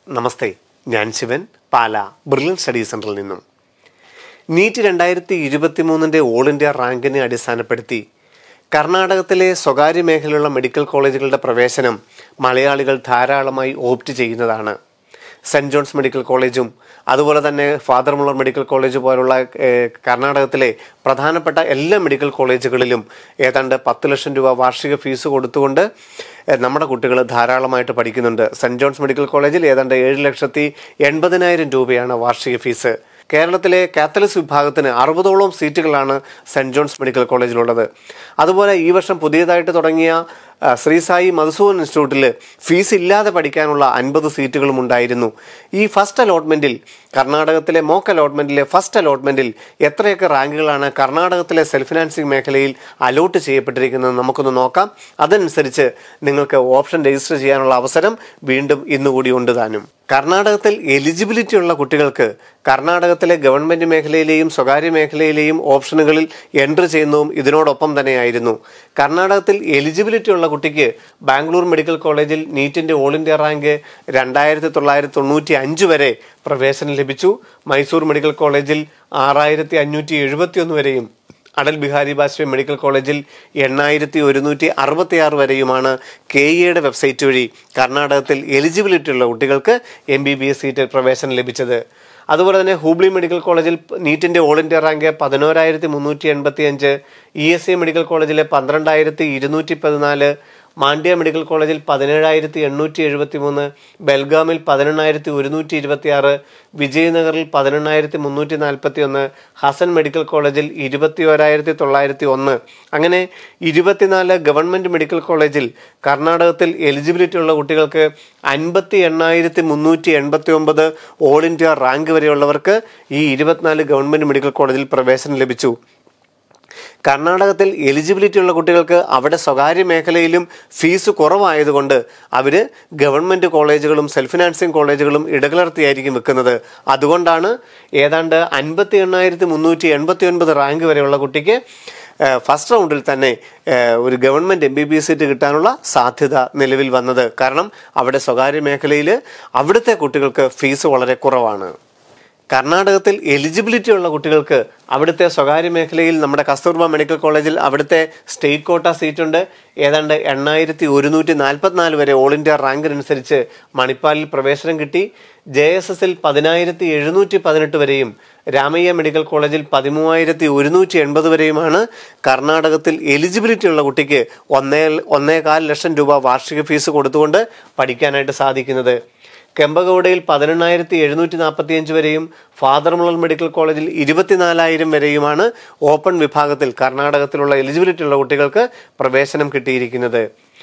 നമസ്തേ ഞാൻ ശിവൻ പാല brilliant study സെൻറ്ററിൽ നിന്നും നീറ്റ് രണ്ടായിരത്തി ഇരുപത്തി മൂന്നിൻ്റെ ഓൾ ഇന്ത്യ റാങ്കിനെ അടിസ്ഥാനപ്പെടുത്തി കർണാടകത്തിലെ സ്വകാര്യ മേഖലയിലുള്ള മെഡിക്കൽ കോളേജുകളുടെ പ്രവേശനം മലയാളികൾ ധാരാളമായി ഓപ്റ്റ് ചെയ്യുന്നതാണ് സെൻറ് ജോൺസ് മെഡിക്കൽ കോളേജും അതുപോലെ തന്നെ ഫാദർ മുള്ളർ മെഡിക്കൽ കോളേജ് പോലുള്ള ഏഹ്, കർണാടകത്തിലെ പ്രധാനപ്പെട്ട എല്ലാ മെഡിക്കൽ കോളേജുകളിലും ഏതാണ്ട് പത്ത് ലക്ഷം രൂപ വാർഷിക ഫീസ് കൊടുത്തുകൊണ്ട് ഏഹ്, നമ്മുടെ കുട്ടികൾ ധാരാളമായിട്ട് പഠിക്കുന്നുണ്ട് സെൻറ് ജോൺസ് മെഡിക്കൽ കോളേജിൽ ഏതാണ്ട് ഏഴ് ലക്ഷത്തി എൺപതിനായിരം രൂപയാണ് വാർഷിക ഫീസ് കേരളത്തിലെ കാത്തലിക്സ് വിഭാഗത്തിന് അറുപതോളം സീറ്റുകളാണ് സെൻറ് ജോൺസ് മെഡിക്കൽ കോളേജിലുള്ളത് അതുപോലെ ഈ വർഷം പുതിയതായിട്ട് തുടങ്ങിയ ആ, ശ്രീ സായി മധുസൂദൻ ഇൻസ്റ്റിറ്റ്യൂട്ടിൽ ഫീസ് ഇല്ലാതെ പഠിക്കാനുള്ള അൻപത് സീറ്റുകളും ഉണ്ടായിരുന്നു ഈ ഫസ്റ്റ് അലോട്ട്മെൻറ്റിൽ കർണാടകത്തിലെ മോക്ക് അലോട്ട്മെൻറ്റിലെ ഫസ്റ്റ് അലോട്ട്മെൻറ്റിൽ എത്രയൊക്കെ റാങ്കുകളാണ് കർണാടകത്തിലെ സെൽഫ് ഫിനാൻസിങ് മേഖലയിൽ അലോട്ട് ചെയ്യപ്പെട്ടിരിക്കുന്നത് നമുക്കൊന്ന് നോക്കാം അതനുസരിച്ച് നിങ്ങൾക്ക് ഓപ്ഷൻ രജിസ്റ്റർ ചെയ്യാനുള്ള അവസരം വീണ്ടും ഇന്നുകൂടി ഉണ്ട് താനും കർണാടകത്തിൽ എലിജിബിലിറ്റി ഉള്ള കുട്ടികൾക്ക് കർണാടകത്തിലെ ഗവൺമെന്റ് മേഖലയിലെയും സ്വകാര്യ മേഖലയിലെയും ഓപ്ഷനുകളിൽ എൻട്രി ചെയ്യുന്നതും ഇതിനോടൊപ്പം തന്നെയായിരുന്നു കർണാടകത്തിൽ എലിജിബിലിറ്റി ഉള്ള കുട്ടിക്ക് ബാംഗ്ലൂർ മെഡിക്കൽ കോളേജിൽ നീറ്റിന്റെ ഓൾ ഇന്ത്യ റാങ്ക് രണ്ടായിരത്തി തൊള്ളായിരത്തി തൊണ്ണൂറ്റി അഞ്ച് വരെ പ്രവേശനം ലഭിച്ചു മൈസൂർ മെഡിക്കൽ കോളേജിൽ ആറായിരത്തി അഞ്ഞൂറ്റി എഴുപത്തി ഒന്ന് വരെയും അടൽ ബിഹാരി വാജ്പേയി മെഡിക്കൽ കോളേജിൽ എണ്ണായിരത്തി ഒരുന്നൂറ്റി അറുപത്തി ആറ് വരെയുമാണ് കെ ഇയുടെ വെബ്സൈറ്റ് വഴി കർണാടകത്തിൽ എലിജിബിലിറ്റി ഉള്ള കുട്ടികൾക്ക് M B B S seat പ്രവേശനം ലഭിച്ചത് അതുപോലെ തന്നെ ഹൂബ്ലി മെഡിക്കൽ കോളേജിൽ നീറ്റിന്റെ ഓൾ ഇന്ത്യ റാങ്ക് പതിനോരായിരത്തി മുന്നൂറ്റി എൺപത്തി അഞ്ച് ഇ എസ് സി മെഡിക്കൽ കോളേജിലെ പന്ത്രണ്ടായിരത്തി ഇരുന്നൂറ്റി പതിനാല് മാണ്ഡ്യ മെഡിക്കൽ കോളേജിൽ പതിനേഴായിരത്തി എണ്ണൂറ്റി എഴുപത്തി മൂന്ന് ബെൽഗാമിൽ പതിനെണ്ണായിരത്തി ഒരുന്നൂറ്റി ഇരുപത്തി ആറ് വിജയനഗറിൽ പതിനെണ്ണായിരത്തി മുന്നൂറ്റി നാൽപ്പത്തി ഒന്ന് ഹസൻ മെഡിക്കൽ കോളേജിൽ ഇരുപത്തി ഒരായിരത്തി തൊള്ളായിരത്തി ഒന്ന് അങ്ങനെ ഇരുപത്തിനാല് ഗവൺമെൻറ് മെഡിക്കൽ കോളേജിൽ കർണാടകത്തിൽ എലിജിബിലിറ്റി ഉള്ള കുട്ടികൾക്ക് അൻപത്തി എണ്ണായിരത്തി മുന്നൂറ്റി എൺപത്തി ഒമ്പത് ഓൾ ഇന്ത്യ റാങ്ക് വരെയുള്ളവർക്ക് ഈ ഇരുപത്തിനാല് ഗവൺമെൻറ് മെഡിക്കൽ കോളേജിൽ പ്രവേശനം ലഭിച്ചു കർണാടകത്തിൽ എലിജിബിലിറ്റി ഉള്ള കുട്ടികൾക്ക് അവിടെ സ്വകാര്യ മേഖലയിലും ഫീസ് കുറവായതുകൊണ്ട് അവർ ഗവൺമെൻറ് കോളേജുകളും സെൽഫ് ഫിനാൻസിങ് കോളേജുകളും ഇടകലർത്തിയായിരിക്കും വെക്കുന്നത് അതുകൊണ്ടാണ് ഏതാണ്ട് അൻപത്തി എണ്ണായിരത്തി മുന്നൂറ്റി എൺപത്തി ഒൻപത് റാങ്ക് വരെയുള്ള കുട്ടിക്ക് ഏഹ്, ഫസ്റ്റ് റൗണ്ടിൽ തന്നെ ഏഹ്, ഒരു government M B B S seat കിട്ടാനുള്ള സാധ്യത നിലവിൽ വന്നത് കാരണം അവിടെ സ്വകാര്യ മേഖലയിൽ അവിടുത്തെ കുട്ടികൾക്ക് ഫീസ് വളരെ കുറവാണ് കർണാടകത്തിൽ എലിജിബിലിറ്റി ഉള്ള കുട്ടികൾക്ക് അവിടുത്തെ സ്വകാര്യ മേഖലയിൽ നമ്മുടെ കസ്തൂർബ മെഡിക്കൽ കോളേജിൽ അവിടുത്തെ സ്റ്റേറ്റ് കോട്ട സീറ്റുണ്ട് ഏതാണ്ട് എണ്ണായിരത്തി ഒരുന്നൂറ്റി നാൽപ്പത്തിനാല് വരെ ഓൾ ഇന്ത്യ റാങ്കിനനുസരിച്ച് മണിപ്പാലിൽ പ്രവേശനം കിട്ടി ജെ എസ് എസിൽ പതിനായിരത്തി എഴുന്നൂറ്റി പതിനെട്ട് വരെയും രാമയ്യ മെഡിക്കൽ കോളേജിൽ പതിമൂവായിരത്തി ഒരുന്നൂറ്റി എൺപത് വരെയുമാണ് കർണാടകത്തിൽ എലിജിബിലിറ്റി ഉള്ള കുട്ടിക്ക് ഒന്നേ ഒന്നേകാൽ ലക്ഷം രൂപ വാർഷിക ഫീസ് കൊടുത്തുകൊണ്ട് പഠിക്കാനായിട്ട് സാധിക്കുന്നത് കെമ്പഗൌഡയിൽ പതിനെണ്ണായിരത്തി എഴുന്നൂറ്റി നാൽപ്പത്തിയഞ്ച് വരെയും ഫാദർ മുള്ളർ മെഡിക്കൽ കോളേജിൽ ഇരുപത്തിനാലായിരം വരെയുമാണ് ഓപ്പൺ വിഭാഗത്തിൽ കർണാടകത്തിലുള്ള എലിജിബിലിറ്റി ഉള്ള കുട്ടികൾക്ക് പ്രവേശനം കിട്ടിയിരിക്കുന്നത്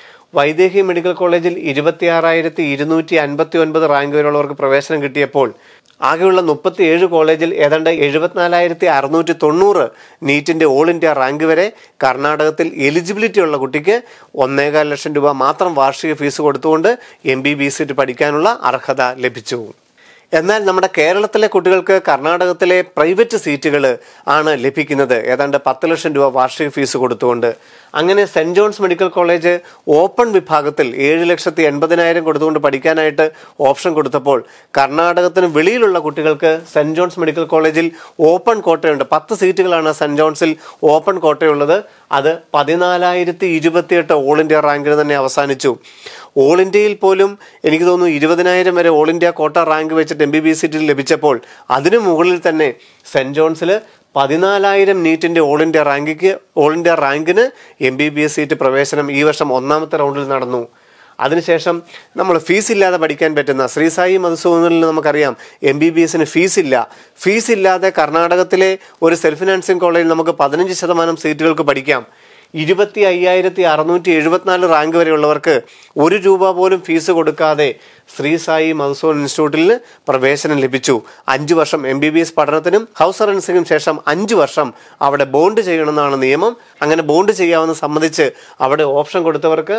വൈദേഹി മെഡിക്കൽ കോളേജിൽ ഇരുപത്തിയാറായിരത്തി ഇരുന്നൂറ്റി അൻപത്തി ഒൻപത് റാങ്ക് വരെയുള്ളവർക്ക് പ്രവേശനം കിട്ടിയപ്പോൾ ആകെയുള്ള മുപ്പത്തിയേഴ് കോളേജിൽ ഏതാണ്ട് എഴുപത്തിനാലായിരത്തി അറുന്നൂറ്റി തൊണ്ണൂറ് നീറ്റിന്റെ ഓൾ ഇന്ത്യ റാങ്ക് വരെ കർണാടകത്തിൽ എലിജിബിലിറ്റി ഉള്ള കുട്ടിക്ക് ഒന്നേകാൽ ലക്ഷം രൂപ മാത്രം വാർഷിക ഫീസ് കൊടുത്തുകൊണ്ട് എം ബി ബി സീറ്റ് പഠിക്കാനുള്ള അർഹത ലഭിച്ചു എന്നാൽ നമ്മുടെ കേരളത്തിലെ കുട്ടികൾക്ക് കർണാടകത്തിലെ പ്രൈവറ്റ് സീറ്റുകൾ ആണ് ലഭിക്കുന്നത് ഏതാണ്ട് പത്ത് ലക്ഷം രൂപ വാർഷിക ഫീസ് കൊടുത്തുകൊണ്ട് അങ്ങനെ saint John's medical college open വിഭാഗത്തിൽ ഏഴ് ലക്ഷത്തി എൺപതിനായിരം കൊടുത്തുകൊണ്ട് പഠിക്കാനായിട്ട് ഓപ്ഷൻ കൊടുത്തപ്പോൾ കർണാടകത്തിന് വെളിയിലുള്ള കുട്ടികൾക്ക് സെൻറ് ജോൺസ് മെഡിക്കൽ കോളേജിൽ ഓപ്പൺ കോട്ടയുണ്ട് പത്ത് സീറ്റുകളാണ് സെൻറ് ജോൺസിൽ ഓപ്പൺ കോട്ടയുള്ളത് അത് പതിനാലായിരത്തി ഇരുപത്തിയെട്ട് ഓൾ ഇന്ത്യ റാങ്കിൽ തന്നെ അവസാനിച്ചു ഓൾ ഇന്ത്യയിൽ പോലും എനിക്ക് തോന്നുന്നു ഇരുപതിനായിരം വരെ ഓൾ ഇന്ത്യ കോട്ട റാങ്ക് വെച്ചിട്ട് എം ബി ബി സീറ്റിൽ ലഭിച്ചപ്പോൾ അതിനു മുകളിൽ തന്നെ സെൻറ് ജോൺസിൽ പതിനാലായിരം നീറ്റിന്റെ ഓൾ ഇന്ത്യ റാങ്കിക്ക് ഓൾ ഇന്ത്യ റാങ്കിന് M B B S seat പ്രവേശനം ഈ വർഷം ഒന്നാമത്തെ റൗണ്ടിൽ നടന്നു അതിനുശേഷം നമ്മൾ ഫീസ് ഇല്ലാതെ പഠിക്കാൻ പറ്റുന്ന ശ്രീസായി മധുസൂദനിൽ നമുക്കറിയാം എം ബി ബി എസിന് ഫീസ് ഇല്ല ഫീസ് ഇല്ലാതെ കർണാടകത്തിലെ ഒരു സെൽഫ് ഫിനാൻസിങ് കോളേജിൽ നമുക്ക് പതിനഞ്ച് ശതമാനം സീറ്റുകൾക്ക് പഠിക്കാം ഇരുപത്തി അയ്യായിരത്തി അറുന്നൂറ്റി എഴുപത്തിനാല് റാങ്ക് വരെയുള്ളവർക്ക് ഒരു രൂപ പോലും ഫീസ് കൊടുക്കാതെ ശ്രീ സായി മധുസൂദൻ ഇൻസ്റ്റിറ്റ്യൂട്ടിൽ പ്രവേശനം ലഭിച്ചു അഞ്ച് വർഷം എം ബി ബി എസ് പഠനത്തിനും ഹൗസ് സർവൻസിനും ശേഷം അഞ്ച് വർഷം അവിടെ ബോണ്ട് ചെയ്യണമെന്നാണ് നിയമം അങ്ങനെ ബോണ്ട് ചെയ്യാമെന്ന് സംബന്ധിച്ച് അവിടെ ഓപ്ഷൻ കൊടുത്തവർക്ക്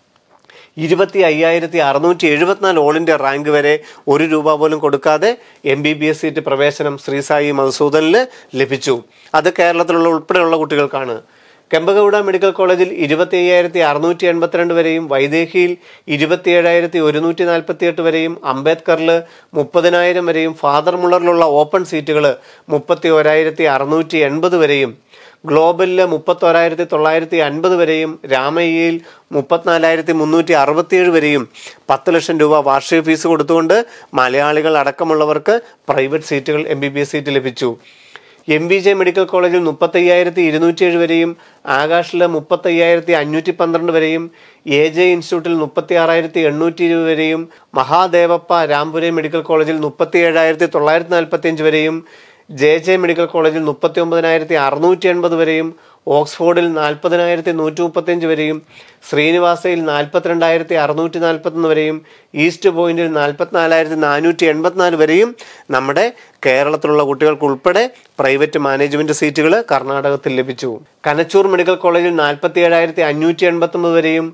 ഇരുപത്തി അയ്യായിരത്തി അറുന്നൂറ്റി എഴുപത്തിനാല് ഓൾ ഇന്ത്യ റാങ്ക് വരെ ഒരു രൂപ പോലും കൊടുക്കാതെ M B B S seat പ്രവേശനം ശ്രീസായി മധുസൂദനിൽ ലഭിച്ചു അത് കേരളത്തിലുള്ള ഉൾപ്പെടെയുള്ള കുട്ടികൾക്കാണ് കെമ്പഗൌഡ മെഡിക്കൽ കോളേജിൽ ഇരുപത്തി അയ്യായിരത്തി അറുന്നൂറ്റി എൺപത്തിരണ്ട് വരെയും വൈദേഹിയിൽ ഇരുപത്തി ഏഴായിരത്തി ഒരുന്നൂറ്റി നാൽപ്പത്തി എട്ട് വരെയും അംബേദ്കറിൽ മുപ്പതിനായിരം വരെയും ഫാദർ മുള്ളറിലുള്ള ഓപ്പൺ സീറ്റുകൾ മുപ്പത്തി ഒരായിരത്തി അറുന്നൂറ്റി എൺപത് വരെയും ഗ്ലോബലിൽ മുപ്പത്തോരായിരത്തി തൊള്ളായിരത്തി അൻപത് വരെയും രാമയ്യയിൽ മുപ്പത്തിനാലായിരത്തി മുന്നൂറ്റി അറുപത്തിയേഴ് വരെയും പത്ത് ലക്ഷം രൂപ വാർഷിക ഫീസ് കൊടുത്തുകൊണ്ട് മലയാളികൾ അടക്കമുള്ളവർക്ക് പ്രൈവറ്റ് സീറ്റുകൾ M B B S seat ലഭിച്ചു എം വി ജെ മെഡിക്കൽ കോളേജിൽ മുപ്പത്തയ്യായിരത്തി ഇരുന്നൂറ്റിയേഴ് വരെയും ആകാശിൽ മുപ്പത്തയ്യായിരത്തി അഞ്ഞൂറ്റി പന്ത്രണ്ട് വരെയും എ ജെ ഇൻസ്റ്റിറ്റ്യൂട്ടിൽ മുപ്പത്തി ആറായിരത്തി എണ്ണൂറ്റി ഇരുപത് വരെയും മഹാദേവപ്പ രാംപുരെ മെഡിക്കൽ കോളേജിൽ മുപ്പത്തി ഏഴായിരത്തി തൊള്ളായിരത്തി നാൽപ്പത്തി അഞ്ച് വരെയും ജെ ജെ മെഡിക്കൽ കോളേജിൽ മുപ്പത്തി ഒമ്പതിനായിരത്തി അറുന്നൂറ്റി എൺപത് വരെയും ഓക്സ്ഫോർഡിൽ നാൽപ്പതിനായിരത്തി നൂറ്റി മുപ്പത്തിയഞ്ച് വരെയും ശ്രീനിവാസയിൽ നാൽപ്പത്തിരണ്ടായിരത്തി അറുന്നൂറ്റി നാൽപ്പത്തൊന്ന് വരെയും ഈസ്റ്റ് പോയിന്റിൽ നാൽപ്പത്തിനാലായിരത്തി നാനൂറ്റി എൺപത്തിനാല് വരെയും നമ്മുടെ കേരളത്തിലുള്ള കുട്ടികൾക്ക് ഉൾപ്പെടെ പ്രൈവറ്റ് മാനേജ്മെന്റ് സീറ്റുകൾ കർണാടകത്തിൽ ലഭിച്ചു കനച്ചൂർ മെഡിക്കൽ കോളേജിൽ നാൽപ്പത്തി ഏഴായിരത്തി അഞ്ഞൂറ്റി എൺപത്തൊമ്പത് വരെയും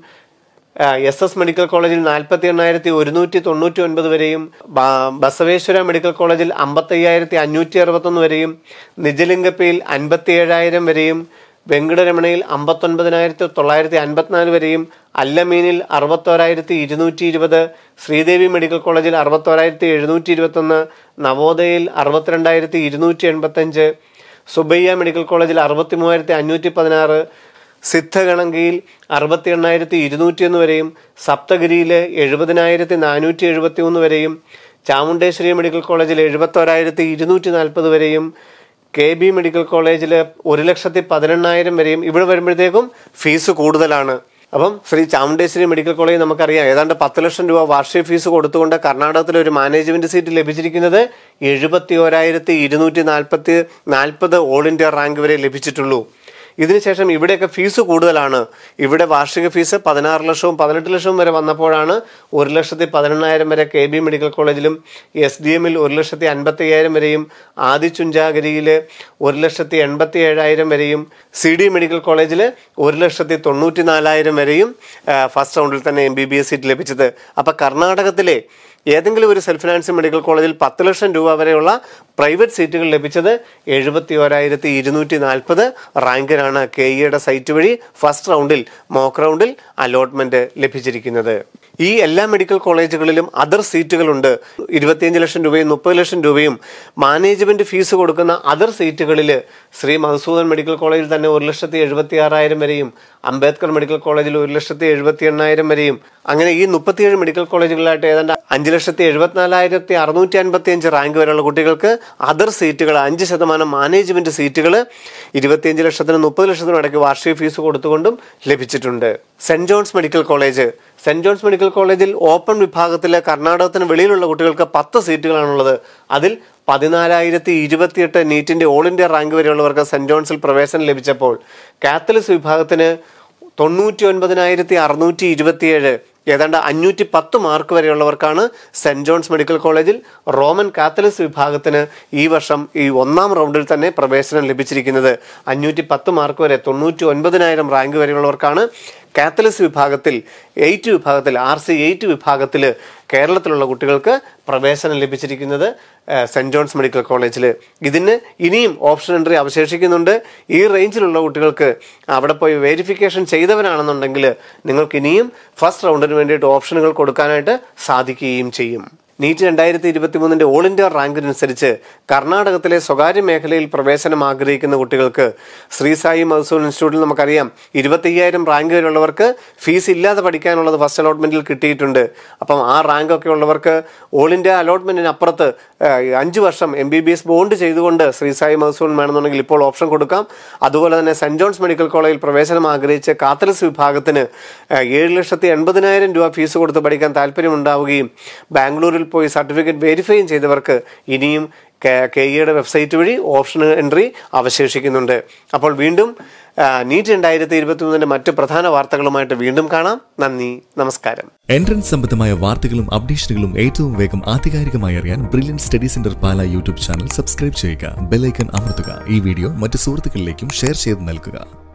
എസ് എസ് മെഡിക്കൽ കോളേജിൽ നാൽപ്പത്തി എണ്ണായിരത്തി ഒരുന്നൂറ്റി തൊണ്ണൂറ്റി ഒൻപത് വരെയും ബ- ബസവേശ്വര മെഡിക്കൽ കോളേജിൽ അമ്പത്തയ്യായിരത്തി അഞ്ഞൂറ്റി അറുപത്തൊന്ന് വരെയും നിജലിംഗപ്പയിൽ അൻപത്തി ഏഴായിരം വരെയും വെങ്കടരമണയിൽ അമ്പത്തൊൻപതിനായിരത്തി തൊള്ളായിരത്തി അൻപത്തിനാല് വരെയും അല്ലമീനിൽ അറുപത്തോരായിരത്തി ഇരുന്നൂറ്റി ഇരുപത് ശ്രീദേവി മെഡിക്കൽ കോളേജിൽ അറുപത്തോരായിരത്തി എഴുന്നൂറ്റി ഇരുപത്തൊന്ന് നവോദയയിൽ അറുപത്തിരണ്ടായിരത്തി ഇരുന്നൂറ്റി എൺപത്തഞ്ച് സുബയ്യ മെഡിക്കൽ കോളേജിൽ അറുപത്തി മൂവായിരത്തി അഞ്ഞൂറ്റി പതിനാറ് സിദ്ധഗണങ്കയിൽ അറുപത്തി എണ്ണായിരത്തി ഇരുന്നൂറ്റിയൊന്ന് വരെയും സപ്തഗിരിയിൽ എഴുപതിനായിരത്തി നാനൂറ്റി എഴുപത്തി ഒന്ന് വരെയും ചാമുണ്ടേശ്വരി മെഡിക്കൽ കോളേജിൽ എഴുപത്തോരായിരത്തി ഇരുന്നൂറ്റി നാൽപ്പത് വരെയും കെ ബി മെഡിക്കൽ കോളേജിൽ ഒരു ലക്ഷത്തി പതിനെണ്ണായിരം വരെയും ഇവിടെ വരുമ്പോഴത്തേക്കും ഫീസ് കൂടുതലാണ് അപ്പം ശ്രീ ചാമുണ്ടേശ്വരി മെഡിക്കൽ കോളേജ് നമുക്കറിയാം ഏതാണ്ട് പത്ത് ലക്ഷം രൂപ വാർഷിക ഫീസ് കൊടുത്തുകൊണ്ട് കർണാടകത്തിൽ ഒരു മാനേജ്മെന്റ് സീറ്റ് ലഭിച്ചിരിക്കുന്നത് എഴുപത്തി ഓരായിരത്തി ഇരുന്നൂറ്റി നാൽപ്പത്തി നാൽപ്പത് ഓൾ ഇന്ത്യ റാങ്ക് വരെ ലഭിച്ചിട്ടുള്ളൂ ഇതിനുശേഷം ഇവിടെയൊക്കെ ഫീസ് കൂടുതലാണ് ഇവിടെ വാർഷിക ഫീസ് പതിനാറ് ലക്ഷവും പതിനെട്ട് ലക്ഷവും വരെ വന്നപ്പോഴാണ് ഒരു ലക്ഷത്തി പതിനെണ്ണായിരം വരെ കെ ബി മെഡിക്കൽ കോളേജിലും എസ് ഡി എമ്മിൽ ഒരു ലക്ഷത്തി അൻപത്തി അയ്യായിരം വരെയും ആദിചുഞ്ചാഗിരിയിൽ ഒരു ലക്ഷത്തി എൺപത്തി ഏഴായിരം വരെയും സി ഡി മെഡിക്കൽ കോളേജിൽ ഒരു ലക്ഷത്തി തൊണ്ണൂറ്റി നാലായിരം വരെയും ആ, ഫസ്റ്റ് റൗണ്ടിൽ തന്നെ M B B S seat ലഭിച്ചത് അപ്പം കർണാടകത്തിലെ ഏതെങ്കിലും ഒരു സെൽഫ് ഫിനാൻസ് മെഡിക്കൽ കോളേജിൽ പത്ത് ലക്ഷം രൂപ വരെയുള്ള പ്രൈവറ്റ് സീറ്റുകൾ ലഭിച്ചത് എഴുപത്തി ഓരായിരത്തി ഇരുന്നൂറ്റി നാൽപ്പത് റാങ്കിനാണ് കെ ഇയുടെ സൈറ്റ് വഴി ഫസ്റ്റ് റൗണ്ടിൽ മോക്ക് റൗണ്ടിൽ അലോട്ട്മെന്റ് ലഭിച്ചിരിക്കുന്നത് ഈ എല്ലാ മെഡിക്കൽ കോളേജുകളിലും അതർ സീറ്റുകളുണ്ട് ഇരുപത്തിയഞ്ച് ലക്ഷം രൂപയും മുപ്പത് ലക്ഷം രൂപയും മാനേജ്മെന്റ് ഫീസ് കൊടുക്കുന്ന അതർ സീറ്റുകളിൽ ശ്രീ മധുസൂദൻ മെഡിക്കൽ കോളേജിൽ തന്നെ ഒരു ലക്ഷത്തി എഴുപത്തി ആറായിരം വരെയും അംബേദ്കർ മെഡിക്കൽ കോളേജിൽ ഒരു ലക്ഷത്തി എഴുപത്തി എണ്ണായിരം വരെയും അങ്ങനെ ഈ മുപ്പത്തിയേഴ് മെഡിക്കൽ കോളേജുകളായിട്ട് ഏതാണ്ട് അഞ്ച് ലക്ഷത്തി എഴുപത്തിനാലായിരത്തി അറുന്നൂറ്റി അൻപത്തി അഞ്ച് റാങ്ക് വരെയുള്ള കുട്ടികൾക്ക് അതർ സീറ്റുകൾ അഞ്ച് ശതമാനം മാനേജ്മെന്റ് സീറ്റുകൾ ഇരുപത്തിയഞ്ച് ലക്ഷത്തിനും മുപ്പത് ലക്ഷത്തിനും ഇടയ്ക്ക് വാർഷിക ഫീസ് കൊടുത്തുകൊണ്ടും ലഭിച്ചിട്ടുണ്ട് saint John's medical college saint John's medical കോളേജിൽ ഓപ്പൺ വിഭാഗത്തിലെ കർണാടകത്തിന് വെളിയിലുള്ള കുട്ടികൾക്ക് പത്ത് സീറ്റുകളാണുള്ളത് അതിൽ പതിനാലായിരത്തി ഇരുപത്തിയെട്ട് നീറ്റിന്റെ ഓൾ ഇന്ത്യ റാങ്ക് വരെയുള്ളവർക്ക് സെന്റ് ജോൺസിൽ പ്രവേശനം ലഭിച്ചപ്പോൾ കാത്തലിക്സ് വിഭാഗത്തിന് തൊണ്ണൂറ്റി ഒൻപതിനായിരത്തി അറുന്നൂറ്റി ഇരുപത്തിയേഴ് ഏതാണ്ട് അഞ്ഞൂറ്റി പത്ത് മാർക്ക് വരെയുള്ളവർക്കാണ് സെന്റ് ജോൺസ് മെഡിക്കൽ കോളേജിൽ റോമൻ കാത്തലിക്സ് വിഭാഗത്തിന് ഈ വർഷം ഈ ഒന്നാം റൗണ്ടിൽ തന്നെ പ്രവേശനം ലഭിച്ചിരിക്കുന്നത് അഞ്ഞൂറ്റി പത്ത് മാർക്ക് വരെ തൊണ്ണൂറ്റി ഒൻപതിനായിരം റാങ്ക് വരെയുള്ളവർക്കാണ് കാത്തലിക്സ് വിഭാഗത്തിൽ എയ്റ്റ് വിഭാഗത്തിൽ ആർ സി എയ്റ്റ് വിഭാഗത്തിൽ കേരളത്തിലുള്ള കുട്ടികൾക്ക് പ്രവേശനം ലഭിച്ചിരിക്കുന്നത് ഏഹ്, സെന്റ് ജോൺസ് മെഡിക്കൽ കോളേജിൽ ഇതിന് ഇനിയും ഓപ്ഷൻ എൻട്രി അവശേഷിക്കുന്നുണ്ട് ഈ റേഞ്ചിലുള്ള കുട്ടികൾക്ക് അവിടെ പോയി വെരിഫിക്കേഷൻ ചെയ്തവരാണെന്നുണ്ടെങ്കിൽ നിങ്ങൾക്ക് ഇനിയും ഫസ്റ്റ് റൗണ്ടിന് വേണ്ടിയിട്ട് ഓപ്ഷനുകൾ കൊടുക്കാനായിട്ട് സാധിക്കുകയും ചെയ്യും നീറ്റ് രണ്ടായിരത്തി ഇരുപത്തി മൂന്നിന്റെ ഓൾ ഇന്ത്യ റാങ്കിനനുസരിച്ച് കർണാടകത്തിലെ സ്വകാര്യ മേഖലയിൽ പ്രവേശനം ആഗ്രഹിക്കുന്ന കുട്ടികൾക്ക് ശ്രീസായി മധുസൂൻ ഇൻസ്റ്റിറ്റ്യൂട്ടിൽ നമുക്കറിയാം ഇരുപത്തയ്യായിരം റാങ്ക് വരെയുള്ളവർക്ക് ഫീസ് ഇല്ലാതെ പഠിക്കാനുള്ളത് ഫസ്റ്റ് അലോട്ട്മെന്റിൽ കിട്ടിയിട്ടുണ്ട് അപ്പം ആ റാങ്ക് ഒക്കെ ഉള്ളവർക്ക് ഓൾ ഇന്ത്യ അലോട്ട്മെന്റിന് അപ്പുറത്ത് ഏഹ്, അഞ്ച് വർഷം M B B S bond ചെയ്തുകൊണ്ട് ശ്രീസായി മധുസൂൻ വേണമെന്നുണ്ടെങ്കിൽ ഇപ്പോൾ ഓപ്ഷൻ കൊടുക്കാം അതുപോലെ തന്നെ സെന്റ് ജോൺസ് മെഡിക്കൽ കോളേജിൽ പ്രവേശനം ആഗ്രഹിച്ച് കാത്തലിസ് വിഭാഗത്തിന് ഏഹ്, ഏഴ് ലക്ഷത്തി എൺപതിനായിരം രൂപ ഫീസ് കൊടുത്ത് പഠിക്കാൻ താല്പര്യമുണ്ടാവുകയും ബാംഗ്ലൂരിൽ പോയി സർട്ടിഫിക്കറ്റ് വെരിഫൈയും ചെയ്തവർക്ക് ഇനിയും കെ ഇയുടെ വെബ്സൈറ്റ് വഴി ഓപ്ഷൻ എൻട്രി അവശേഷിക്കുന്നുണ്ട് അപ്പോൾ വീണ്ടും ആ, നീറ്റ് രണ്ടായിരത്തി ഇരുപത്തി മൂന്നിന്റെ മറ്റ് പ്രധാന വാർത്തകളുമായിട്ട് വീണ്ടും കാണാം നന്ദി നമസ്കാരം എൻട്രൻസ് സംബന്ധമായ വാർത്തകളും അപ്ഡേഷനുകളും ഏറ്റവും വേഗം ആധികാരികമായി അറിയാൻ brilliant study centre Pala YouTube channel subscribe ചെയ്യുക ബെല്ലൈക്കൺ അമർത്തുക ഈ വീഡിയോ മറ്റ് സുഹൃത്തുക്കളിലേക്കും ഷെയർ ചെയ്ത് നൽകുക